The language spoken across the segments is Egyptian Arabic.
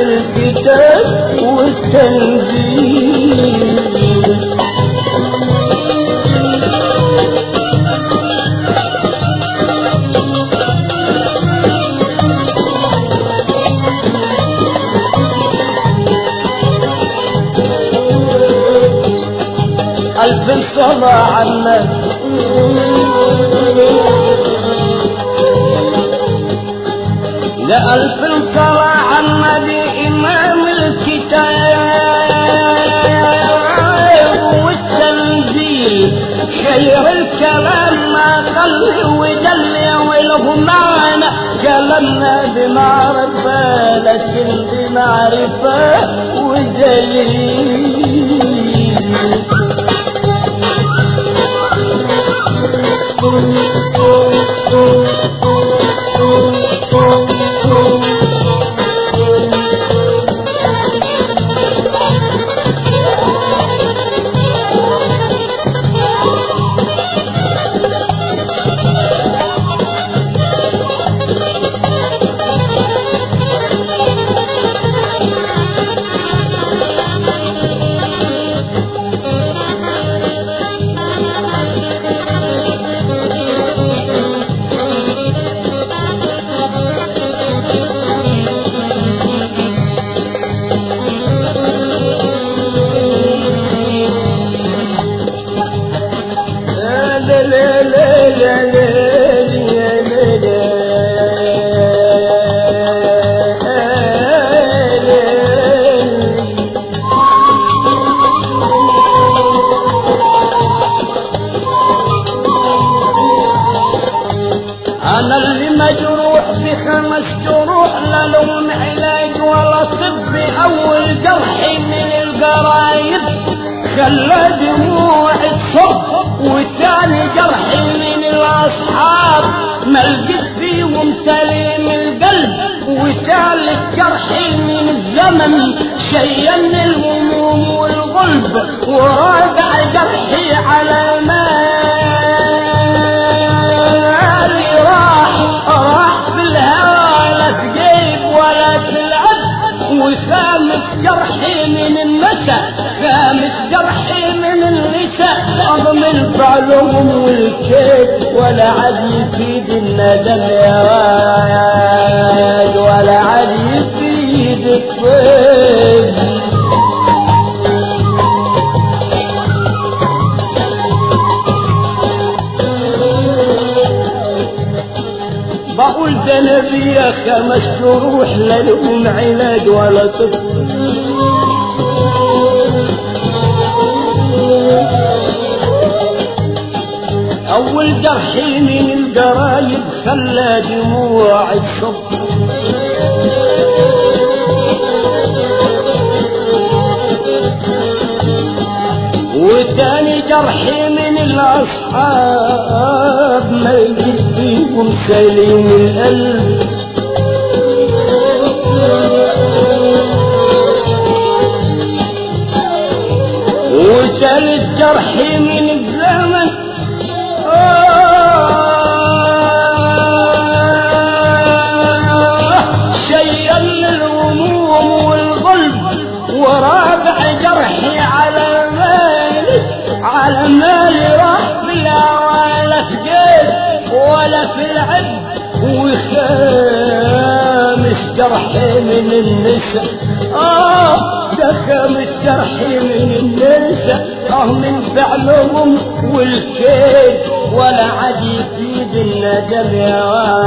الكتاب والتنزيل ألف صلاة على النبي لألف صلاة على النبي إمام الكتاب والتنزيل خير الكلام ما قل ودل والغمان كلامنا بمعرفة لكن بمعرفة ودليل أنا اللي مجروح بخمس جروح لا لهم علاج ولا طب أول جرح من القرايب خلى دموع تصب وتاني جرح من الأصحاب ما لقيت فيهم سليم القلب وتالت جرح من الزمن شيم الهموم والغلب ورابع جرحي على مالي راح راح في الهوى لا تجيب ولا تلعب وخامس جرحي من النساء خامس جرحي من النساء أضمن فعلهم والكيد ولا عاد يفيد الندم يا واد ولا عاد يفيد الطيب بقول ده نبي يا خمس جروح لا لهم علاج ولا طب أول جرحي من القرايب خلى دموع الصب وتاني جرحي من الأصحاب ما يجد فيهم سليم القلب وثالث جرحي من الزمن آه شيل الهموم والقلب ورابع جرحي على مالي على مالي راح بلا ولا في جيب ولا في العد وخامس جرحي من النساء آه ده خامس جرحي من النساء آه من فعلهم والكيد ولا عاد يفيد الندم يا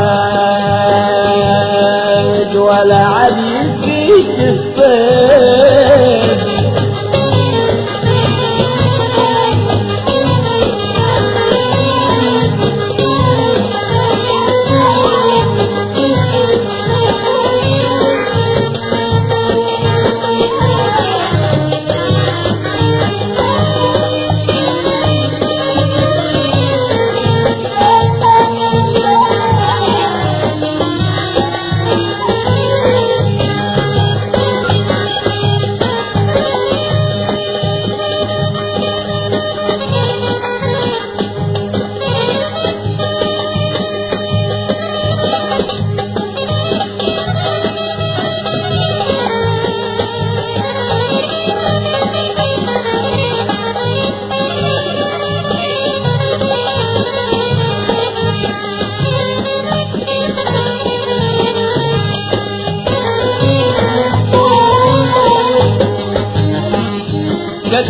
واد ولا عاد يفيد الصيد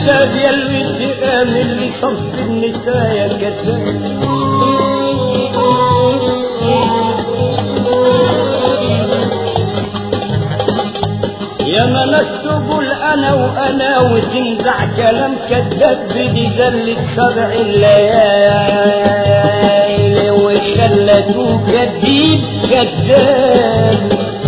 كذاب يلي تآمن لي صف النساء يا كذاب يا ما نكتب انا وانا وتنزع كلام كذاب بدي زلة سبع الليالي وخلته كذيب كذاب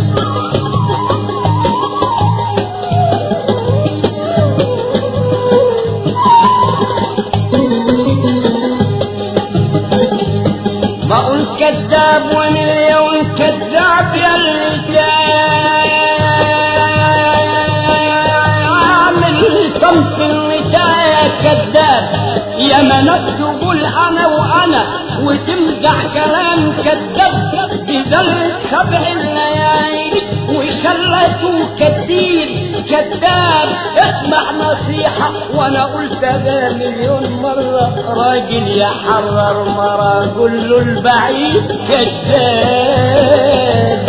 بقول كذاب وانا اليوم كذاب يا اللي عامل صنف النساء كذاب يا ما نكتب انا وانا وتمزح كلام كذاب بذل سبع الليالي وخلته كذيب كذاب اسمع نصيحة وانا قلت ده مليون مرة راجل يحرر مرة قول له البعيد كذاب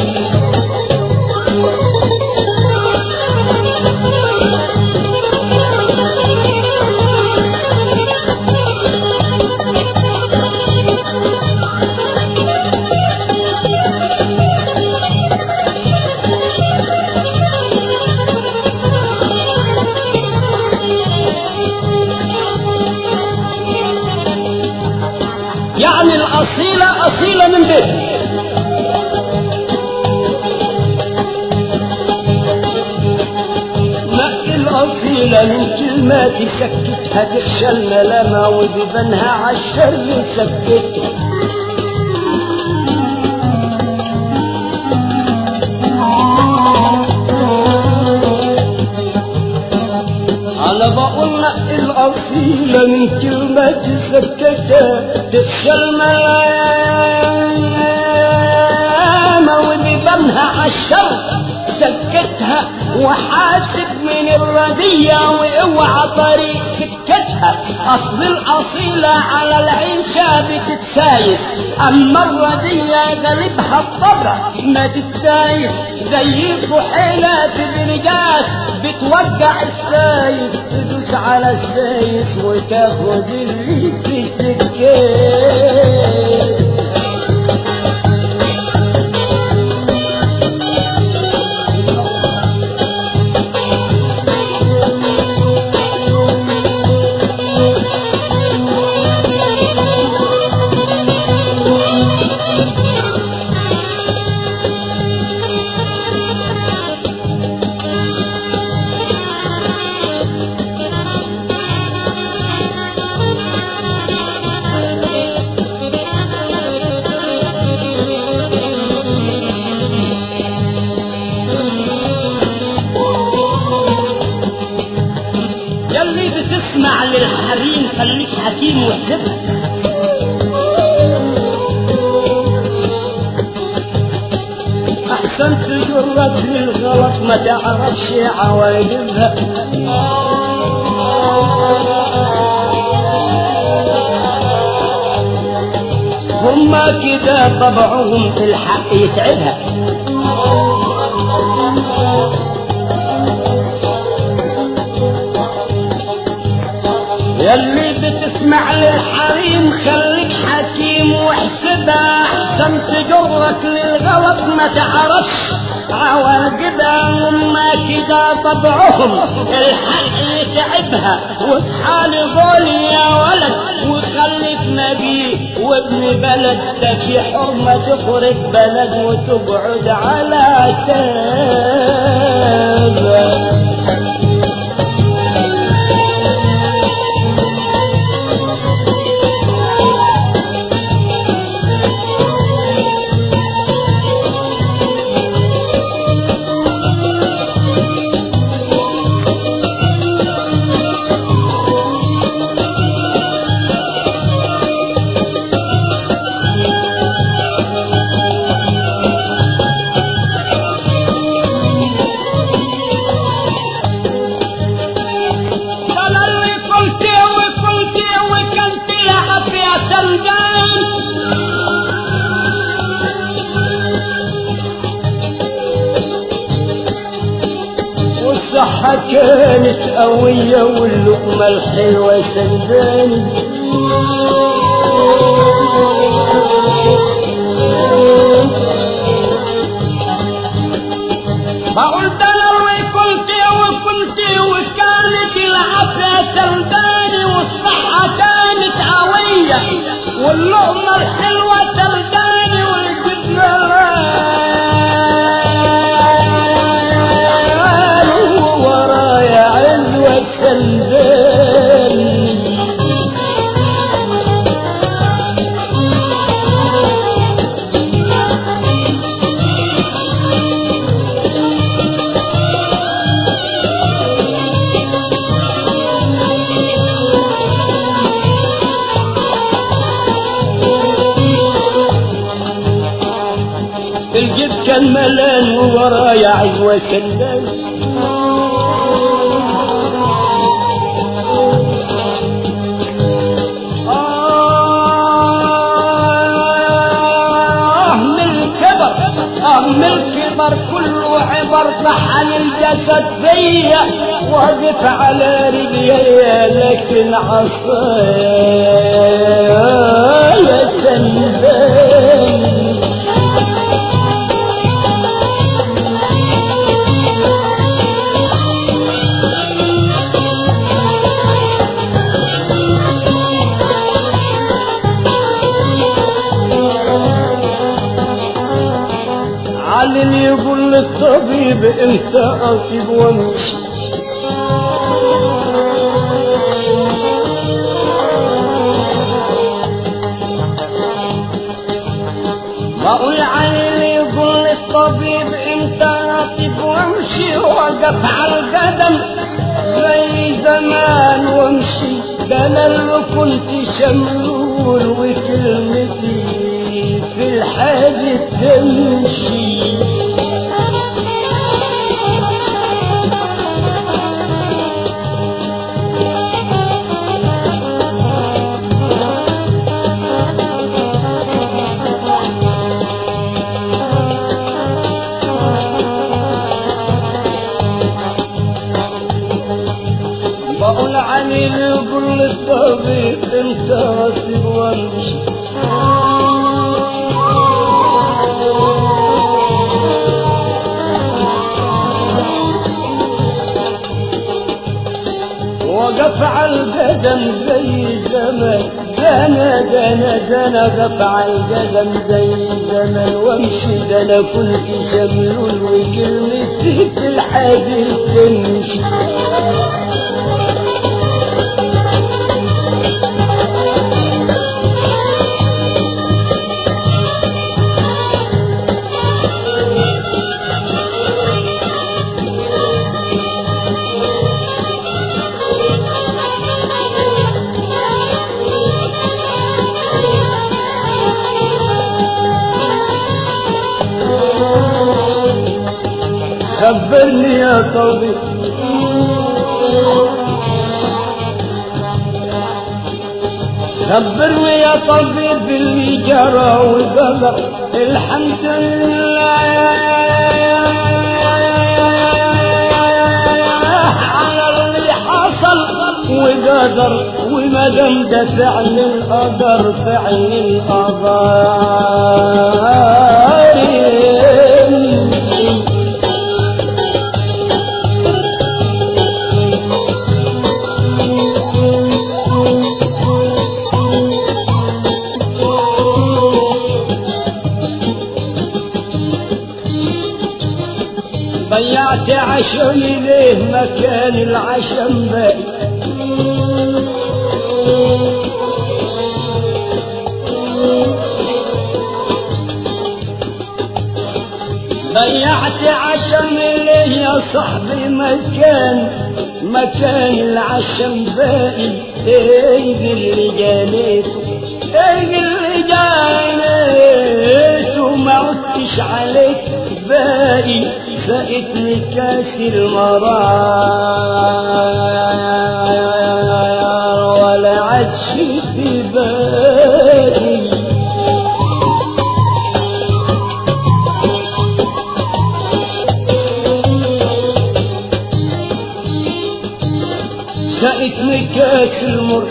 يعني الأصيلة أصيلة من بيت نقي الأصيلة من كلمات سكتها تخشى الملامة وبيبانها عالشر سكتها أنا بقول نقي الأصيلة من كلمات سكتها تخشى الملامة وبيبانها عالشر سكتها وحاسب من الردية واوعى طريق سكتها اصل الاصيلة على العيشة بتتسايس اما الردية غالبها الطبع ما تتسايس زي فحيلة برجاس بتوجع السايس تدوس على السايس وتاخد اللي في السكين يلي بتسمع للحريم خليك حكيم واحسبها احسن تجرك للغلط ما تعرفش عواقبها هما كده طبعهم في الحق يتعبها يلي بتسمع للحريم خليك حكيم واحسبها احسن تجرك للغلط ما تعرفش عواقبها هما كده طبعهم الحق يتعبها واصحى لقول يا ولد وخليك نبي وابن بلد في حرمة تخرج بلد وتقعد على تاب والصحة كانت قوية واللقمة الحلوة سنداني فقلت لو كنت وكنت وكانت العافية سنداني والصحة كانت قوية واللقمة الحلوة سنداني والجبنة ورايا عزوة سنداني الجيب كان ملان وورايا عزوة سنداني آه من الكبر آه من الكبر كله عبر طحن الجسد فيا واقف على رجلي لكن عصايا سنداني علي يقول للطبيب انت اطيب وامشي بقول علي يقول للطبيب انت اطيب وامشي وقف على القدم زي زمان وامشي ده انا اللي كنت شملول وكلمتي في الحاجة تمشي بقول علي يقول للطبيب انت اسيب وامشي وقف على القدم زي زمان دنا دنا دنا قف على القدم زي زمان وامشي ده انا كنت شملول وكلمتي في الحاجة تمشي خبرني يا طبيب خبرني يا طبيب اللي جرى وقدر الحمد لله على اللي حصل وقدر وما دام ده فعل القدر فعل القدر ضيعت عشمي ليه مكان العشم باقي ضيعت عشمي ليه يا صاحبي مكان مكان العشم باقي ايه اللي جانيته ايه اللي جانيته ما عدتش عليك باقي فاتني كاس المرار ولا عادش في بالي سقتني كاس المر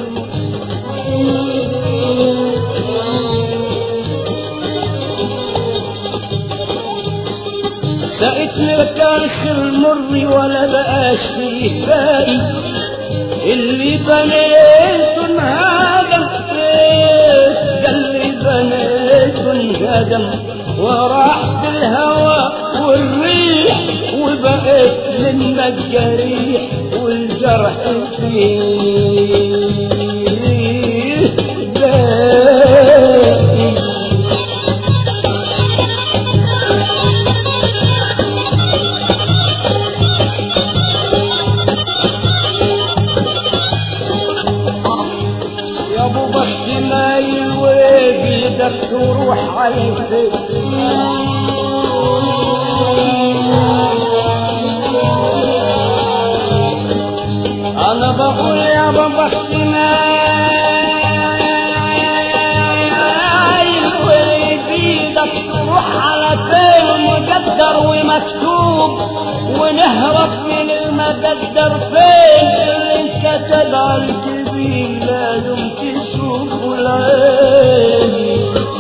سقتني كاس المر ولا بقاش فيه باقي اللي بنيته انهدم اللي بنيته انهدم وراح بالهوى والريح وبقيت لنا الجريح والجرح فيه باقي يا ابو بخت مايل وبيدك تروح على الفيل انا بقول يا ابو بخت مايل وبيدك تروح على فين مقدر ومكتوب ونهرب من المقدر فين اللي انكتب على الجبين لازم تشوفه العين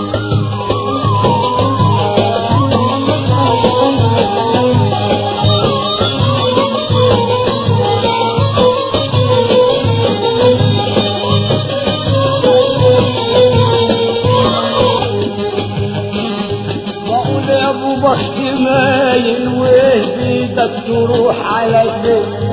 بقول يا ابو بخت مايل وبيدك تروح على البيت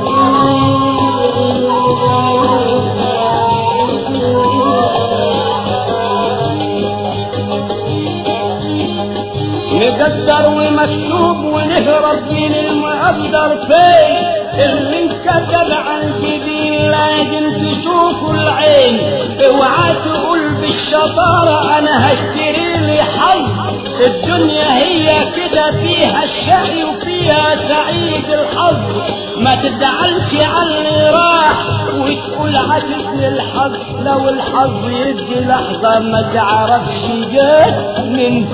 مقدر ومكتوب ونهرب من المقدر فين اللي انكتب عن الجبين لازم تشوفه العين اوعى تقول بالشطارة انا هشتري لي حظ الدنيا هي كده فيها الشقي وفيها سعيد الحظ ما تزعلش على اللي راح وتقول عاتبني الحظ لو الحظ يدي لحظة ما تعرفش جات من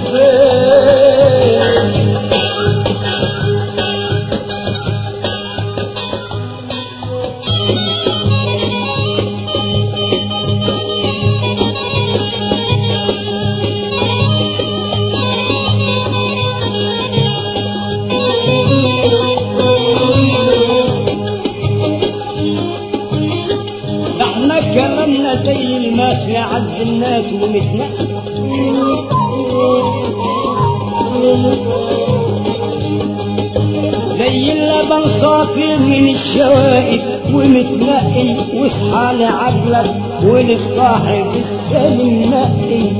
فين ده احنا كلامنا زي الماس يعز الناس ومتنقل زي اللبن صافي من الشوائب ومتنقي واصحى لعقلك ولصاحب السلم نقي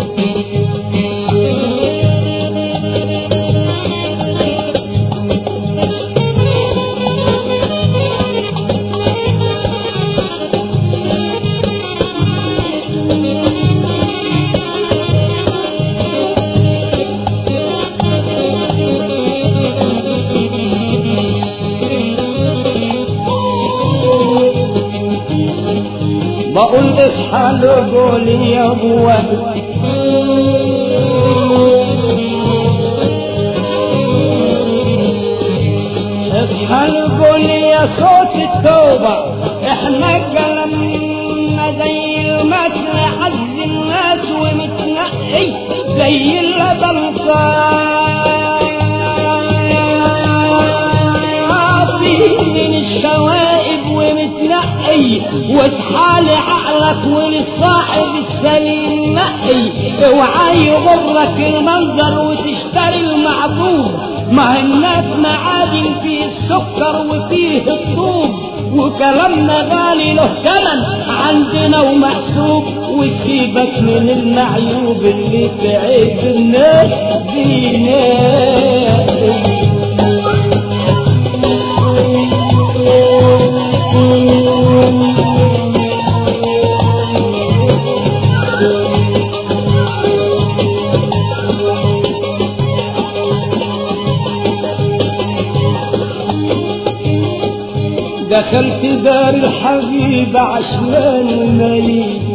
بقول اصحى لقولي يا ابو وهب اصحى لقولي يا صوت التوبة احنا كلامنا زي المثل عز الناس ومتنقي زي اللبن صافي من الشوائب ومتنقي واصحى لعقلك وللصاحب السليم نقي اوعى يغرك المنظر وتشتري المعبود ما الناس معادن فيه السكر وفيه الطوب وكلامنا غالي له ثمن عندنا ومحسوب وسيبك من المعيوب اللي تعيب الناس دينات دخلت دار الحبيب عشمان ومالي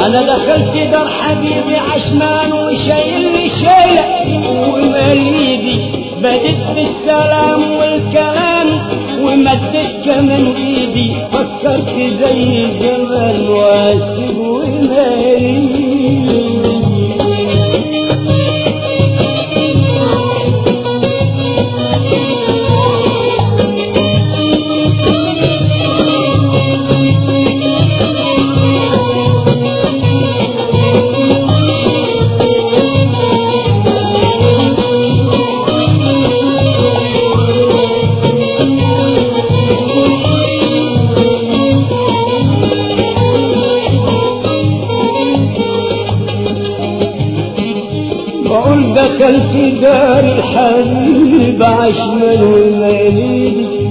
انا دخلت دار حبيبي عشمان وشايل لي شيله وماليدي بدت بالسلام والكلام ومدت كمان ايدي فكرت زي زمان واسيب وماليدي بقول دخلت دار الحبيب عشمان وماليدي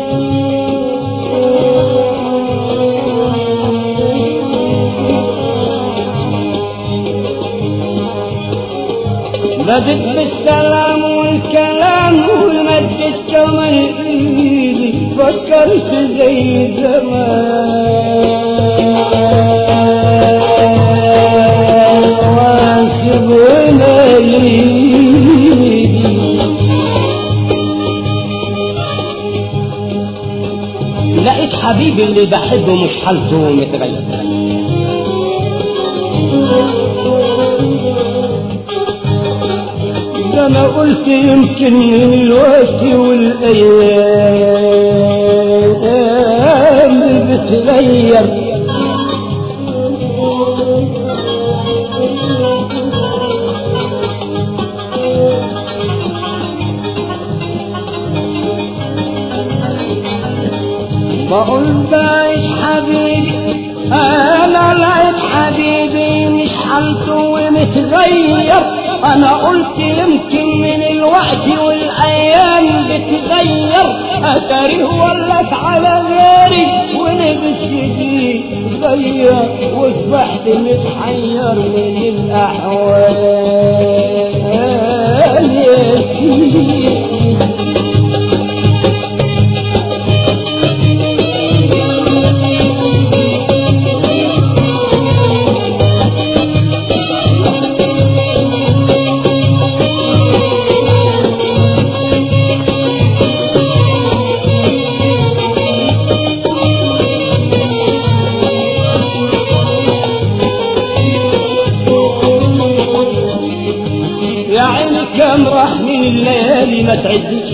بدت بالسلام والكلام ومدت كمان ايدي فكرت زي زمان واسب وليدي لقيت حبيبي اللي بحبه مش حالته متغير ده انا قلت يمكن من الوقت والايام بتغير بقول بايش حبيبي انا لقيت حبيبي مش حالته ومتغير انا قلت يمكن من الوقت والايام بتغير اتاريه ولت على غيري ولبس جديد غير واصبحت متحير من الاحوال يا سيدي يا عيني كم راح من الليالي ما تعديش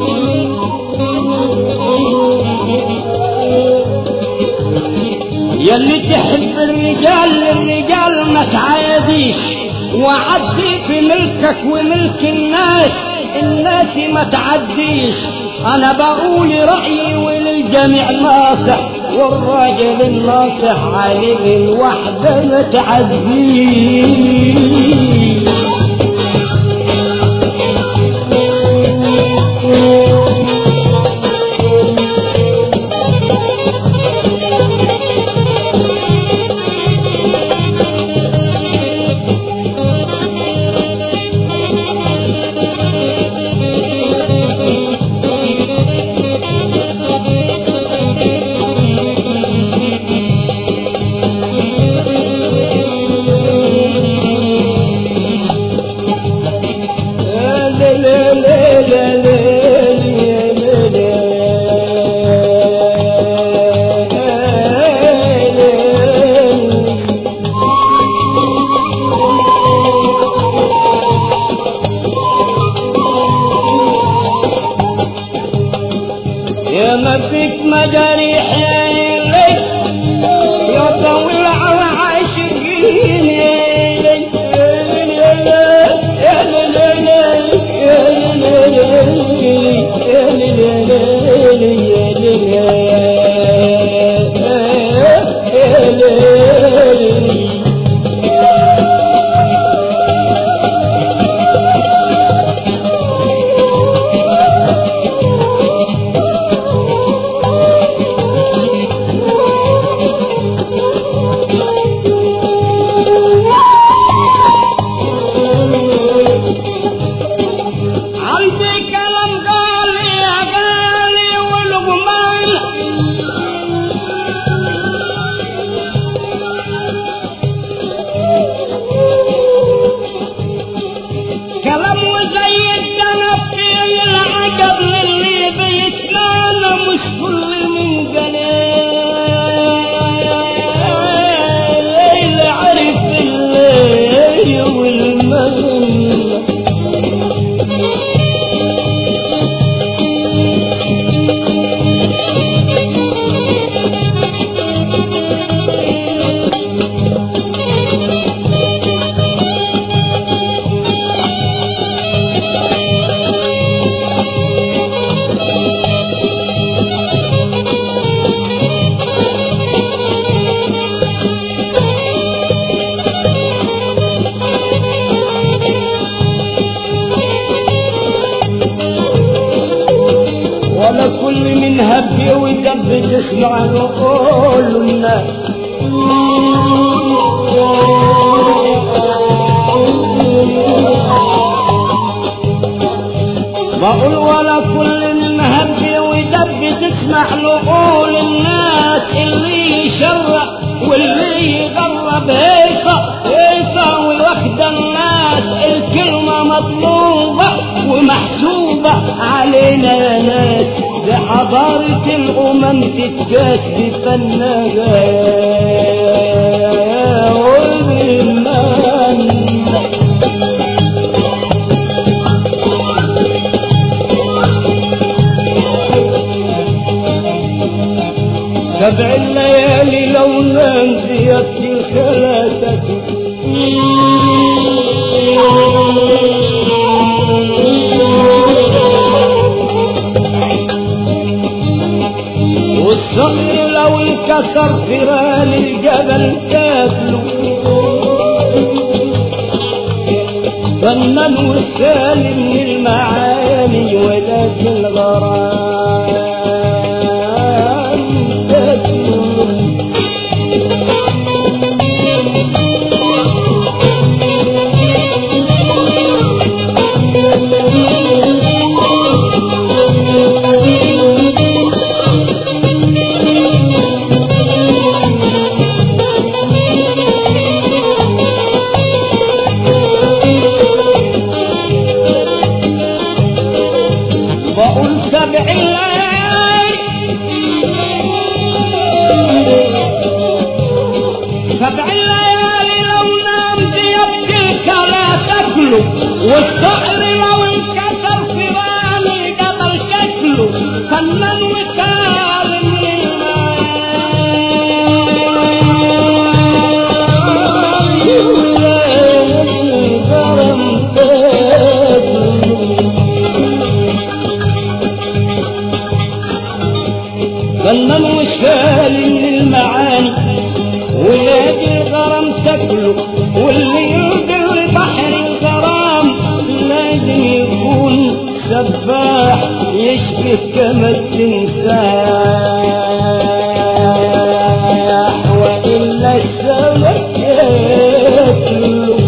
يلي تحب الرجال الرجال ما تعاديش وعدي في ملكك وملك الناس الناس ما تعديش انا بقول رأيي وللجميع ناصح والراجل الناصح عليه الوحدة ما تعديش بتسمع نقول الناس بقول ولا كل من هب ودب تسمع نقول الناس اللي يشرع واللي يغرب هيصة هيصة ويوحد الناس الكلمة مطلوبة ومحسوبة علينا يا ناس بحضارة الأمم تتجاس بفنها والإيمان سبع الليالي لو نام زيادتي ثلاثة والصخر لو انكسر فران الجبل تاكله فنن والسالم من المعاني ولكن الغرام تاكله بقول سبع الليالي سبع الليالي لو نام بيبكيك لا تاكله والصقر لو انكسر في رامي قبل شكله فنان وسالم للغرم تاكله فنن وسالم للمعاني ويلاقي الغرام تاكله واللي ينزل بحر الغرام لازم يكون سباح يشبه كما التمساح والا السمك ياكله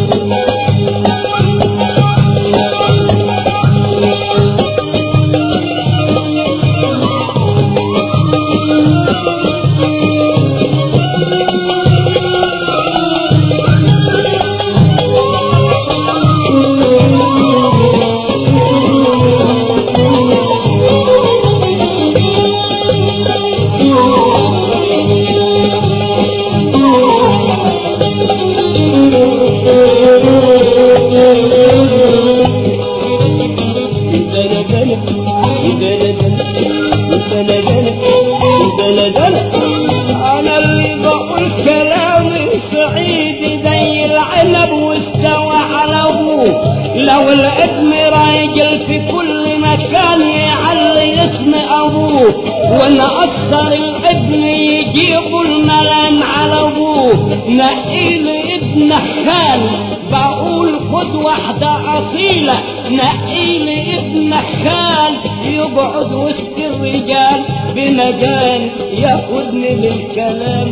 أنا اللي بقول كلام سعيد زي العنب واستوى على أبوه لو الاسم راجل في كل مكان يعلي اسم أبوه وأنا أكثر الابن يجيب الملام على أبوه نقيل ابن خال بقول خد واحدة أصيلة نقيل ابن خال يقعد وسط الرجال بمجال ياخدني بالكلام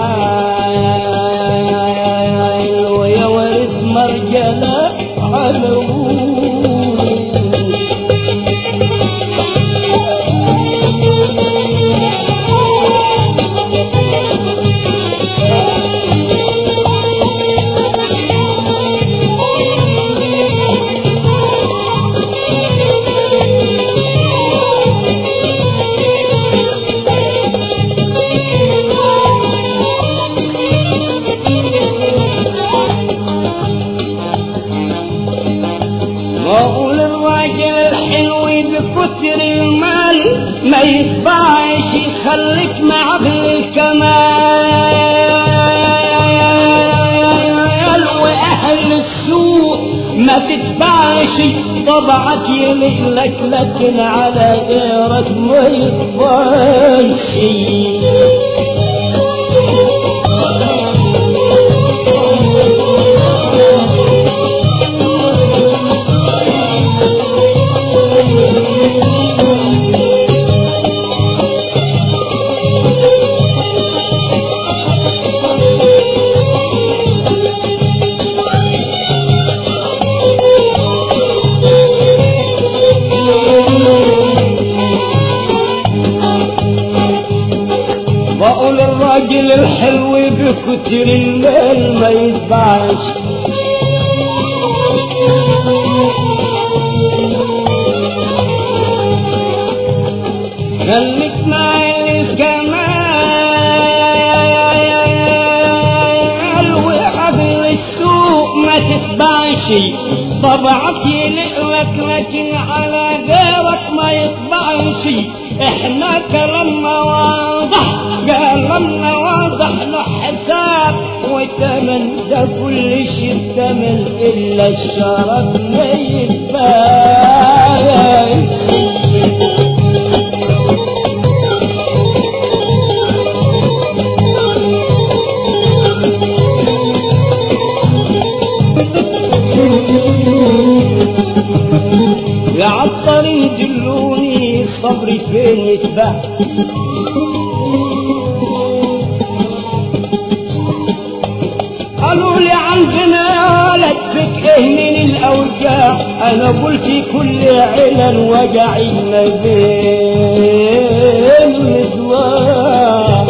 العال ويورث مرجلة على أبوه بقول الراجل الحلو بكتر المال ما يتبعش يخليك مع الكمال واهل السوق ما تتبعش طبعك يملك لكن على غيرك ما يتبعش كتر المال ما يتباعش خليك معي الكمال وقبل السوق ما تتبعش طبعك يلقلك لكن على غيرك ما يطبعش احنا كلامنا واضح كلامنا واضح له حساب وتمن ده كل شيء تمن الا الشرف ما يتباعش يا عطر دلوني الصبر فين يتباع قالوا لي عندنا ولد فيك ايه من الاوجاع انا قلت كل علل وجعي ما بين الازواج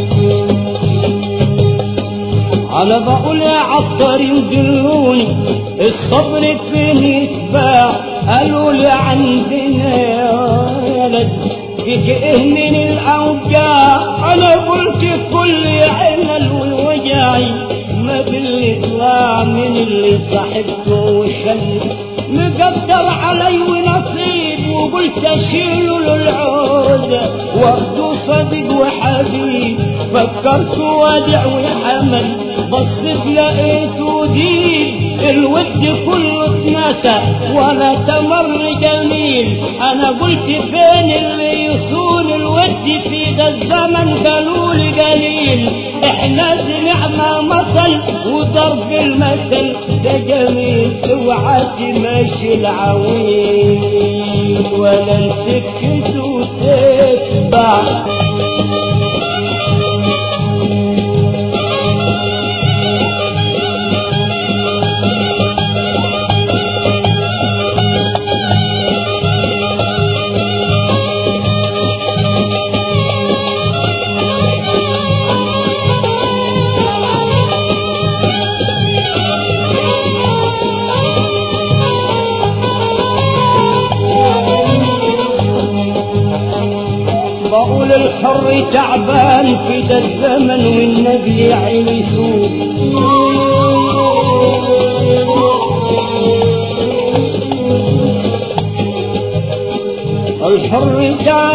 انا بقول يا عطارين دلوني الصبر فين يتباع قالوا لي عندنا يا ولد فيك ايه من الاوجاع انا قلت كل علل ووجعي ما بالاطلاع من اللي صاحبته وخلي مقدر علي ونصيب وقلت اشيله للعودة واخده صديق وحبيب فكرت وادع وحمل بصيت لقيته دين الود كله اتنسى ولا تمر جميل انا قلت فين اللي يصون الود في ده الزمن قالوا لي قليل احنا سمعنا مثل وضرب المثل ده جميل اوعى تمشي العويل ولا سكته تتبع بقول الحر تعبان في ده الزمن والنبي عيني سوق الحر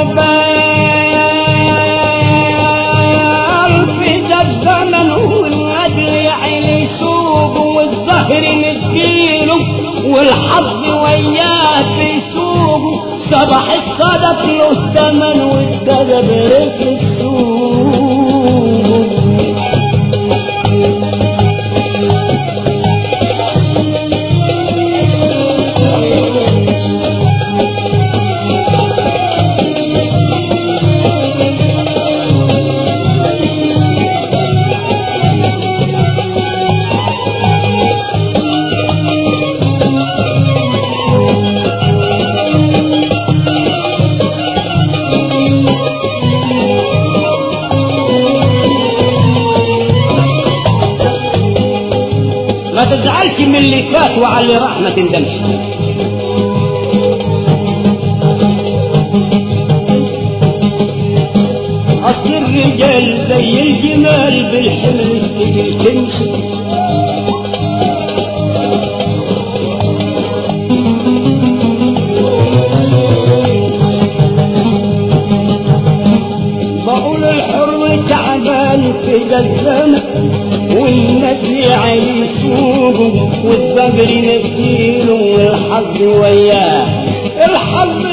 تعبان في ده الزمن والنبي عيني سوق والزهر مديله والحظ وياه بيسوق صبح الصدف له ثمن والدجب ريح السوق ما تزعلش من اللي فات وعلى اللي راح ما تندمش أصل الرجال زي الجمال بالحمل الثقيل تمشي بقول الحر تعبان في ذا الزمن والنبي عليه سوقه والصبر نسيله والحظ وياه الحظ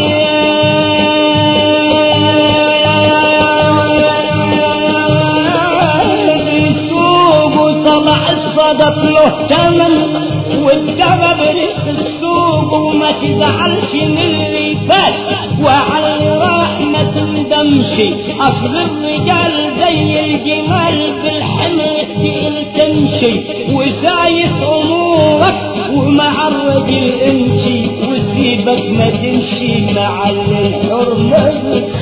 وياه السوق وصبح الصدف له تمن والسبب رزق السوق وما تزعلش من اللي فات وعلى اللي راح ما تندمش اصل الرجال زي الجمال بالحمل التقيل تمشي وسايس امورك ومع الرجل امشي وسيبك ما تمشي مع اللي الحرمه